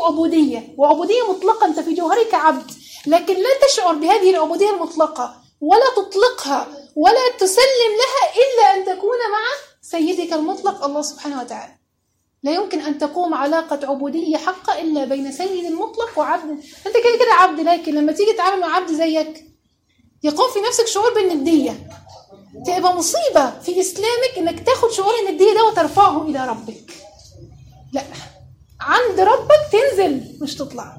اسمه عبودية وعبودية مطلقة أنت في جوهرك عبد لكن لا تشعر بهذه العبودية المطلقة ولا تطلقها ولا تسلم لها إلا أن تكون مع سيدك المطلق الله سبحانه وتعالى لا يمكن أن تقوم علاقة عبودية حقة إلا بين سيد المطلق وعبد أنت كده كده عبد لكن لما تيجي تتعامل مع عبد زيك يقوم في نفسك شعور بالندية تبقى مصيبة في إسلامك إنك تاخد شعور الندية ده وترفعه إلى ربك لا عند ربك تنزل مش تطلع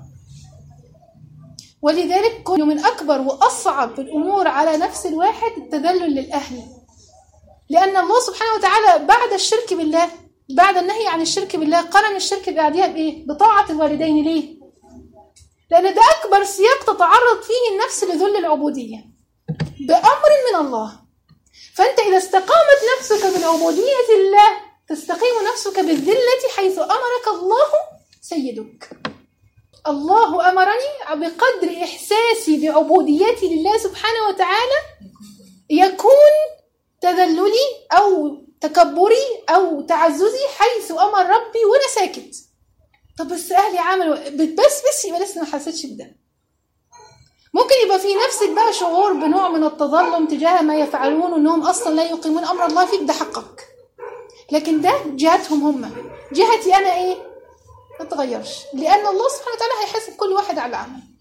ولذلك كل من أكبر وأصعب الأمور على نفس الواحد التذلل للأهل لأن الله سبحانه وتعالى بعد الشرك بالله بعد النهي عن الشرك بالله قرن الشرك بعدها بإيه؟ بطاعة الوالدين ليه؟ لأن ده أكبر سياق تتعرض فيه النفس لذل العبودية بأمر من الله فأنت إذا استقامت نفسك بالعبودية لله تستقيم نفسك بالذلة حيث أمرك الله سيدك الله أمرني بقدر إحساسي بعبوديتي لله سبحانه وتعالى يكون تذللي أو تكبري أو تعززي حيث أمر ربي وأنا ساكت طب بس أهلي عملوا بس بس يبقى لسه ما حسيتش بده ممكن يبقى في نفسك بقى شعور بنوع من التظلم تجاه ما يفعلون وانهم اصلا لا يقيمون امر الله فيك ده حقك لكن ده جهتهم هم جهتي انا ايه ما تغيرش لان الله سبحانه وتعالى هيحاسب كل واحد على عمل